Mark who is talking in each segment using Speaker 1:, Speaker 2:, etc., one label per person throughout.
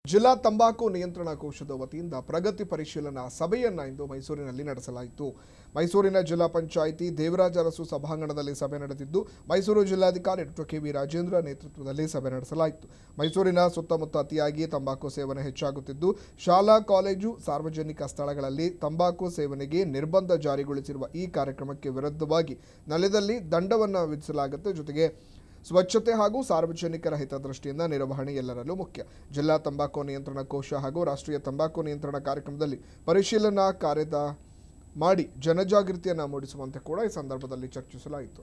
Speaker 1: ಜಿಲ್ಲಾ ತಂಬಾಕು ನಿಯಂತ್ರಣ ಕೋಶದ ವತಿಯಿಂದ ಪ್ರಗತಿ ಪರಿಶೀಲನಾ ಸಭೆಯನ್ನ ಇಂದು ಮೈಸೂರಿನಲ್ಲಿ ನಡೆಸಲಾಯಿತು ಮೈಸೂರಿನ ಜಿಲ್ಲಾ ಪಂಚಾಯಿತಿ ದೇವರಾಜ ಅರಸು ಸಭಾಂಗಣದಲ್ಲಿ ಸಭೆ ನಡೆದಿದ್ದು ಮೈಸೂರು ಜಿಲ್ಲಾಧಿಕಾರಿ ಡಾಕ್ಟರ್ ಕೆ ವಿ ರಾಜೇಂದ್ರ ನೇತೃತ್ವದಲ್ಲಿ ಸಭೆ ನಡೆಸಲಾಯಿತು ಮೈಸೂರಿನ ಸುತ್ತಮುತ್ತ ಅತಿಯಾಗಿ ತಂಬಾಕು ಸೇವನೆ ಹೆಚ್ಚಾಗುತ್ತಿದ್ದು ಶಾಲಾ ಕಾಲೇಜು ಸಾರ್ವಜನಿಕ ಸ್ಥಳಗಳಲ್ಲಿ ತಂಬಾಕು ಸೇವನೆಗೆ ನಿರ್ಬಂಧ ಜಾರಿಗೊಳಿಸಿರುವ ಈ ಕಾರ್ಯಕ್ರಮಕ್ಕೆ ವಿರುದ್ಧವಾಗಿ ನೆಲದಲ್ಲಿ ದಂಡವನ್ನು ವಿಧಿಸಲಾಗುತ್ತೆ ಜೊತೆಗೆ ಸ್ವಚ್ಛತೆ ಹಾಗೂ ಸಾರ್ವಜನಿಕರ ಹಿತದೃಷ್ಟಿಯಿಂದ ನಿರ್ವಹಣೆ ಎಲ್ಲರಲ್ಲೂ ಮುಖ್ಯ ಜಿಲ್ಲಾ ತಂಬಾಕು ನಿಯಂತ್ರಣ ಕೋಶ ಹಾಗೂ ರಾಷ್ಟ್ರೀಯ ತಂಬಾಕು ನಿಯಂತ್ರಣ ಕಾರ್ಯಕ್ರಮದಲ್ಲಿ ಪರಿಶೀಲನಾ ಕಾರ್ಯದ ಮಾಡಿ ಜನಜಾಗೃತಿಯನ್ನು ಮೂಡಿಸುವಂತೆ ಕೂಡ ಈ ಸಂದರ್ಭದಲ್ಲಿ ಚರ್ಚಿಸಲಾಯಿತು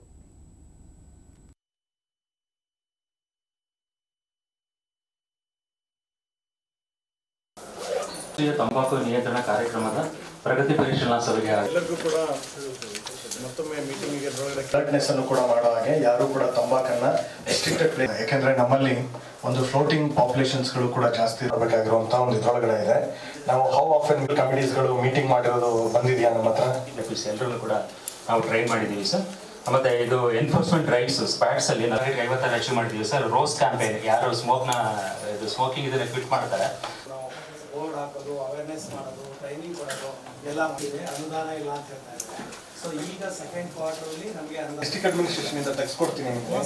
Speaker 2: ರಾಷ್ಟ್ರೀಯ ತಂಬಾಕು ನಿಯಂತ್ರಣ ಕಾರ್ಯಕ್ರಮದ ಪ್ರಗತಿ ಪರಿಶೀಲನಾ ಸಭೆಗೆ
Speaker 3: ಎಲ್ಲರಿಗೂ ಕೂಡ ಮತ್ತೊಮ್ಮೆ ಮೀಟಿಂಗಿಗೆ ಒಳಗಡೆ
Speaker 4: ಅಲರ್ಟ್ನೆಸ್ ಅನ್ನು ಕೂಡ ಮಾಡೋ ಹಾಗೆ ಯಾರು ಕೂಡ ತಂಬಾಕನ್ನ ರೆಸ್ಟ್ರಿಕ್ಟೆಡ್ ಪ್ಲೇಸ್ ಯಾಕಂದ್ರೆ ನಮ್ಮಲ್ಲಿ ಒಂದು ಫ್ಲೋಟಿಂಗ್ ಪಾಪ್ಯುಲೇಷನ್ಸ್ ಗಳು ಕೂಡ ಜಾಸ್ತಿ ಇರಬೇಕಾಗಿರುವಂತ ಒಂದು ಇದ್ರೊಳಗಡೆ ಇದೆ ನಾವು ಹೌ ಆಫನ್ ಕಮಿಟೀಸ್ ಗಳು ಮೀಟಿಂಗ್ ಮಾಡಿರೋದು ಬಂದಿದೆಯಾ ನಮ್ಮ ಹತ್ರ
Speaker 2: ಆಫೀಸ್ ಎಲ್ಲರೂ ಕೂಡ ನಾವು ಟ್ರೈ ಮಾಡಿದ್ದೀವಿ ಸರ್ ಮತ್ತೆ ಇದು ಎನ್ಫೋರ್ಸ್ಮೆಂಟ್ ಡ್ರೈವ್ಸ್ ಸ್ಪ್ಯಾಟ್ಸ್ ಅಲ್ಲಿ ನಲವತ್ತು ಐವತ್ತಾರು ಅಚೀವ್ ಮಾಡಿದ್ದೀವಿ ಸರ್ ರೋಸ್ ಕ್ಯಾಂಪೇನ್ ಯಾರು ಸ್ಮೋಕ್ನ ಇದು ಸ್ಮೋಕಿಂಗ್ ಇದನ್ನ ಕ್ವಿಟ್ ಮಾಡ್ತಾರೆ
Speaker 5: ನಾವು ಬೋರ್ಡ್ ಹಾಕೋದು ಅವೇರ್ನೆಸ್ ಮಾಡೋದು ಟ್ರೈನಿಂಗ್ ಕೊಡೋದು ಎಲ್ಲ ಮಾಡಿದೆ ಅನುದಾನ ಇಲ್ಲ ಅಂತ ಹೇಳ್ತಾ ಇದ್ದಾರೆ ಸೊ ಈಗ ಸೆಕೆಂಡ್ ಕ್ವಾರ್ಟರ್ಲಿ ನಮಗೆ ಅನುದಾನ
Speaker 4: ಡಿಸ್ಟ್ರಿಕ್ಟ್ ಅಡ್ಮಿನಿಸ್ಟ್ರೇಷನ್ ಇಂದ ತೆಗೆಸ್ಕೊಡ್ತೀನಿ ನಿಮ್ಗೆ.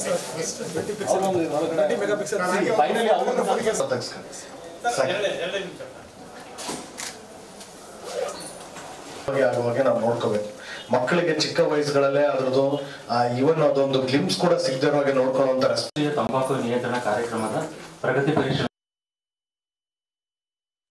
Speaker 3: ಪಿಕ್ಸೆಲ್
Speaker 4: Finally ಅವ್ರನ್ನ ತೆಗ್ಸ್ಕೊಳ್ಳಿ. ಸಾಕು. ಹಾಗೆ ಆಗುವಾಗೆ ನಾವು ನೋಡ್ಕೋಬೇಕು ಮಕ್ಕಳಿಗೆ ಚಿಕ್ಕ ವಯಸ್ಸುಗಳಲ್ಲೇ ಅದ್ರದ್ದು ಇವನ್ ಅದೊಂದು ಗ್ಲಿಮ್ಸ್ ಕೂಡ ಸಿಗದಿರೋ ಹಾಗೆ ನೋಡ್ಕೊಳ್ಳುವಂತ
Speaker 2: ರಾಷ್ಟ್ರೀಯ ತಂಬಾಕು ನಿಯಂತ್ರಣ ಕಾರ್ಯಕ್ರಮದ ಪ್ರಗತಿ ಪರಿಶೀಲನಾ